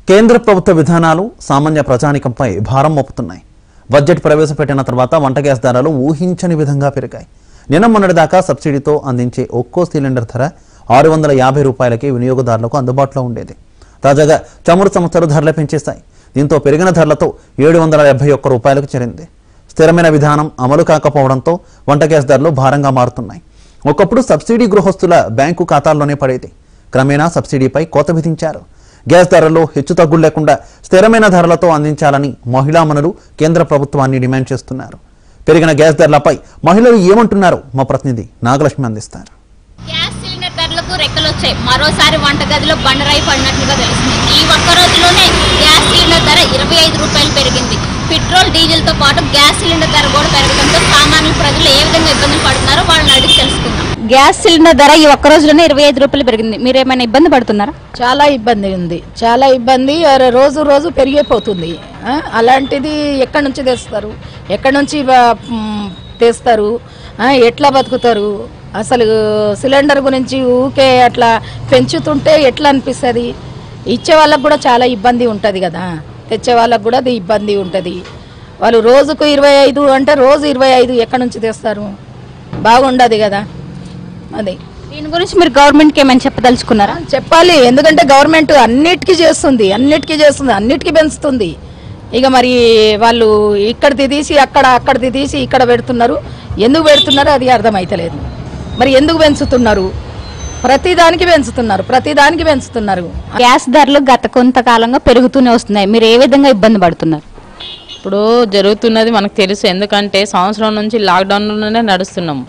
కేంద్ర ప్రభుత్వ విధానాలు సామాన్య ప్రజానికంపై భారం మోపుతున్నాయి బడ్జెట్ ప్రవేశపెట్టిన తర్వాత వంట గ్యాస్ ధరలు ఊహించని విధంగా పెరిగాయి నిన్న మొన్నటిదాకా సబ్సిడీతో అందించే ఒక్కో సిలిండర్ ధర ఆరు వందల యాభై రూపాయలకి వినియోగదారులకు అందుబాటులో ఉండేది తాజాగా చమురు సంస్థలు ధరలు పెంచేశాయి దీంతో పెరిగిన ధరలతో ఏడు వందల డెబ్బై ఒక్క రూపాయలకు చేరింది స్థిరమైన విధానం అమలు కాకపోవడంతో వంట గ్యాస్ ధరలు భారంగా మారుతున్నాయి ఒకప్పుడు సబ్సిడీ గృహస్థుల బ్యాంకు ఖాతాల్లోనే పడేది క్రమేణా సబ్సిడీపై కోత విధించారు గ్యాస్ ధరల్లో హెచ్చుతగ్గులు లేకుండా స్థిరమైన ధరలతో అందించాలని మహిళామణులు కేంద్ర ప్రభుత్వాన్ని డిమాండ్ చేస్తున్నారు పెరిగిన గ్యాస్ ధరలపై మహిళలు ఏమంటున్నారో మా ప్రతినిధి నాగలక్ష్మి అందిస్తారు గ్యాస్ సిలిండర్ ధరలకు రెక్కలు వచ్చాయి మరోసారి వంటగదిలో బండరాయి పడినట్లుగా తెలుస్తుంది ఈ ఒక్క రోజులోనే గ్యాస్ సిలిండర్ ధర ఇరవై ఐదు రూపాయలు పెరిగింది పెట్రోల్ డీజిల్ తో పాటు గ్యాస్ సిలిండర్ ధర కూడా పెరగడంతో సామాన్య ప్రజలు ఏ విధంగా ఇబ్బందులు పడుతున్నారో వాళ్ళని అడిగి తెలుసుకుందాం గ్యాస్ సిలిండర్ ధర ఈ ఒక్క రోజులోనే ఇరవై ఐదు రూపాయలు పెరిగింది మీరు ఏమైనా ఇబ్బంది పడుతున్నారా చాలా ఇబ్బంది ఉంది చాలా ఇబ్బంది అర- రోజు రోజు పెరిగిపోతుంది ఆ? అలాంటిది ఎక్కడి నుంచి తెస్తారు ఎక్కడి నుంచి బ- మ్, తెస్తారు ఆ? ఎట్లా బతుకుతారు అసలు సిలిండర్ గురించి ఊకే అట్లా పెంచుతుంటే ఎట్లా అనిపిస్తుంది ఇచ్చే వాళ్ళకు కూడా చాలా ఇబ్బంది ఉంటుంది కదా తెచ్చే వాళ్ళకు కూడా అది ఇబ్బంది ఉంటుంది వాళ్ళు రోజుకు ఇరవై ఐదు అంటే రోజు ఇరవై ఐదు ఎక్కడి నుంచి తెస్తారు బాగుండదు కదా అది దీని గురించి మీరు గవర్నమెంట్ కి ఏమైనా చెప్పదలుచుకున్నారా చెప్పాలి ఎందుకంటే గవర్నమెంట్ అన్నిటికీ చేస్తుంది అన్నిటికీ చేస్తుంది అన్నిటికీ పెంచుతుంది ఇక మరి వాళ్ళు ఇక్కడిది తీసి అక్కడ అక్కడిది తీసి ఇక్కడ పెడుతున్నారు ఎందుకు పెడుతున్నారు అది అర్థమైతలేదు మరి ఎందుకు పెంచుతున్నారు ప్రతిదానికి పెంచుతున్నారు ప్రతిదానికి పెంచుతున్నారు గ్యాస్ ధరలు గత కొంతకాలంగా పెరుగుతూనే వస్తున్నాయి మీరు ఏ విధంగా ఇబ్బంది పడుతున్నారు ఇప్పుడు జరుగుతున్నది మనకు తెలుసు ఎందుకంటే సంవత్సరం నుంచి లాక్డౌన్లోనే నడుస్తున్నాం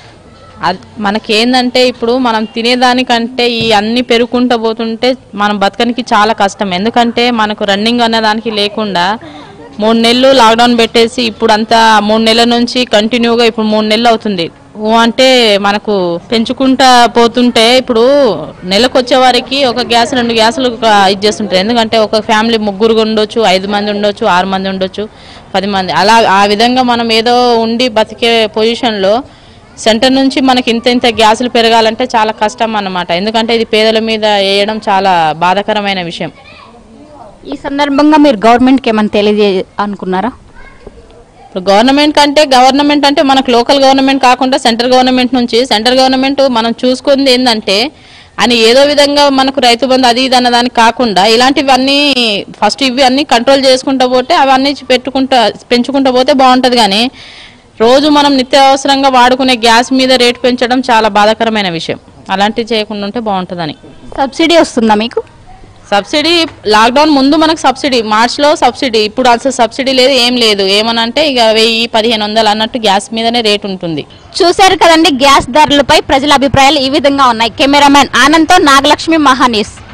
అది మనకేందంటే ఇప్పుడు మనం తినేదానికంటే ఈ అన్ని పెరుగుకుంటూ పోతుంటే మనం బతకనికి చాలా కష్టం ఎందుకంటే మనకు రన్నింగ్ అనే దానికి లేకుండా మూడు నెలలు లాక్డౌన్ పెట్టేసి ఇప్పుడు అంతా మూడు నెలల నుంచి కంటిన్యూగా ఇప్పుడు మూడు నెలలు అవుతుంది ఊ అంటే మనకు పెంచుకుంటా పోతుంటే ఇప్పుడు నెలకు వచ్చే వారికి ఒక గ్యాస్ రెండు గ్యాసులు ఒక ఇది చేస్తుంటారు ఎందుకంటే ఒక ఫ్యామిలీ ముగ్గురు ఉండొచ్చు ఐదు మంది ఉండొచ్చు ఆరు మంది ఉండొచ్చు పది మంది అలా ఆ విధంగా మనం ఏదో ఉండి బతికే పొజిషన్లో సెంటర్ నుంచి మనకి ఇంత ఇంత గ్యాసులు పెరగాలంటే చాలా కష్టం అన్నమాట ఎందుకంటే ఇది పేదల మీద వేయడం చాలా బాధాకరమైన విషయం ఈ సందర్భంగా మీరు గవర్నమెంట్ కి ఏమైనా తెలియజే అనుకున్నారా ఇప్పుడు గవర్నమెంట్ కంటే గవర్నమెంట్ అంటే మనకు లోకల్ గవర్నమెంట్ కాకుండా సెంట్రల్ గవర్నమెంట్ నుంచి సెంట్రల్ గవర్నమెంట్ మనం చూసుకుంది ఏంటంటే అని ఏదో విధంగా మనకు రైతు బంధు అది ఇది అన్న దానికి కాకుండా ఇలాంటివన్నీ ఫస్ట్ ఇవి అన్ని కంట్రోల్ చేసుకుంటూ పోతే అవన్నీ పెట్టుకుంటా పెంచుకుంటూ పోతే బాగుంటుంది కానీ రోజు మనం నిత్యావసరంగా వాడుకునే గ్యాస్ మీద రేటు పెంచడం చాలా బాధాకరమైన విషయం అలాంటివి చేయకుండా ఉంటే బాగుంటుందని సబ్సిడీ వస్తుందా మీకు సబ్సిడీ లాక్డౌన్ ముందు మనకు సబ్సిడీ మార్చ్లో సబ్సిడీ ఇప్పుడు అసలు సబ్సిడీ లేదు ఏం లేదు ఏమనంటే ఇక వెయ్యి పదిహేను వందలు అన్నట్టు గ్యాస్ మీదనే రేట్ ఉంటుంది చూశారు కదండి గ్యాస్ ధరలపై ప్రజల అభిప్రాయాలు ఈ విధంగా ఉన్నాయి కెమెరామెన్ ఆనంద్తో నాగలక్ష్మి మహానీస్